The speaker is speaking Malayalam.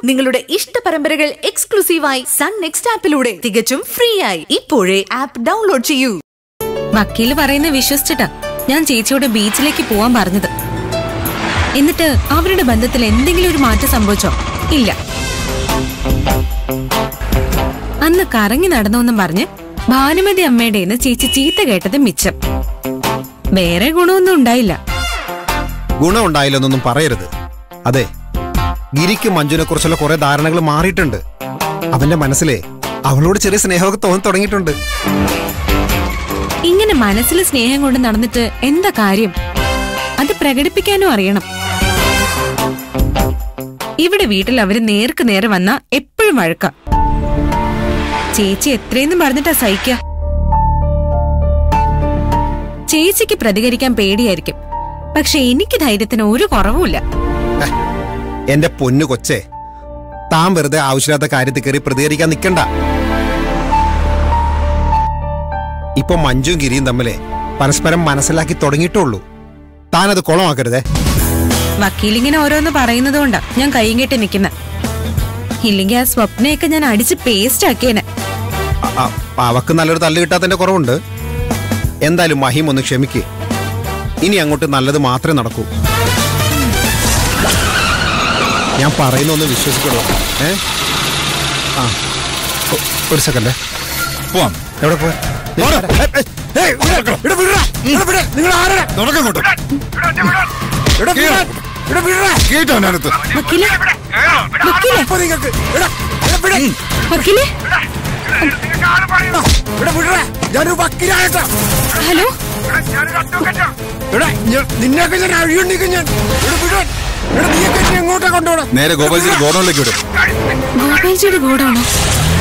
നിങ്ങളുടെ ഇഷ്ട പരമ്പരകൾ എക്സ്ക്ലൂസീവായി സൺ നെക്സ്റ്റ് ആപ്പിലൂടെ തികച്ചും ഫ്രീ ആയി ഇപ്പോഴേ ആപ്പ് ഡൗൺലോഡ് ചെയ്യൂ വക്കീല് പറയുന്ന വിശ്വസിച്ചിട്ടാ ഞാൻ ചേച്ചിയോട് ബീച്ചിലേക്ക് പോവാൻ പറഞ്ഞത് എന്നിട്ട് അവരുടെ ബന്ധത്തിൽ എന്തെങ്കിലും ഒരു മാറ്റം സംഭവിച്ചോ ഇല്ല അന്ന് കറങ്ങി നടന്നോന്നും പറഞ്ഞ് ഭാനുമതി അമ്മയുടെ ചേച്ചി ചീത്ത കേട്ടത് മിച്ചം വേറെ ഗുണമൊന്നും ഉണ്ടായില്ല ഗുണമുണ്ടായില്ലെന്നൊന്നും പറയരുത് അതെ ഗിരിക്ക് മഞ്ജുനെ കുറിച്ചുള്ള കുറെ ധാരണകൾ മാറിയിട്ടുണ്ട് അവന്റെ മനസ്സിലെ അവളോട് ചെറിയ സ്നേഹമൊക്കെ തോന്നി തുടങ്ങിയിട്ടുണ്ട് ഇങ്ങനെ മനസ്സിൽ സ്നേഹം കൊണ്ട് നടന്നിട്ട് എന്താ കാര്യം അത് പ്രകടിപ്പിക്കാനും അറിയണം ഇവിടെ വീട്ടിൽ അവര് നേർക്ക് നേരെ വന്ന എപ്പോഴും വഴക്ക ചേച്ചി എത്രയെന്നും പറഞ്ഞിട്ടാ സഹിക്ക ചേച്ചിക്ക് പ്രതികരിക്കാൻ പേടിയായിരിക്കും പക്ഷെ എനിക്ക് ധൈര്യത്തിന് ഒരു കുറവുമില്ല എന്റെ പൊന്നു കൊച്ചേ താൻ വെറുതെ ആവശ്യമില്ലാത്ത കാര്യത്തിൽ കയറി പ്രതികരിക്കാൻ നിൽക്കണ്ട ഇപ്പൊ മഞ്ജുവും ഗിരിയും തമ്മിലെ പരസ്പരം മനസ്സിലാക്കി തുടങ്ങിയിട്ടുള്ളൂ താനത് കുളമാക്കരുതേ വക്കീലിങ്ങനെ ഓരോന്ന് പറയുന്നതുകൊണ്ടാ ഞാൻ കൈയും കെട്ടി നിൽക്കുന്ന ഇല്ലെങ്കിൽ ആ സ്വപ്നയൊക്കെ ഞാൻ അടിച്ച് പേസ്റ്റ് ആക്കിയേനെ അ- അ- അവക്ക് നല്ലൊരു തല്ല് കിട്ടാത്തതിന്റെ കുറവുണ്ട് എന്തായാലും മഹിം ഒന്ന് ക്ഷമിക്ക് ഇനി അങ്ങോട്ട് നല്ലത് മാത്രമേ നടക്കൂ ഞാൻ പറയുന്ന ഒന്ന് വിശ്വസിക്കണോ ഏ ആ ഒ- ഒരു സെക്കൻഡ് പോവാം എവിടെ പോയി കേട്ടവനകത്ത് വക്കീലെ വക്കീലെ വക്കീലെ ഞാനൊരു വക്കീലായിട്ടാ ഹലോ നിന്നെയൊക്കെ ഞാൻ അഴിയുണ്ടിക്കും ഞാൻ ഇവിടെ വിടാൻ. ഇവിടെ നീയൊക്കെ എന്നെ എങ്ങോട്ടാ കൊണ്ടുപോകണം നേരെ ഗോപാൽജിയുടെ ഗോഡൌണിലേക്ക് വിടും ഗോപാൽജിയുടെ ഗോഡാണോ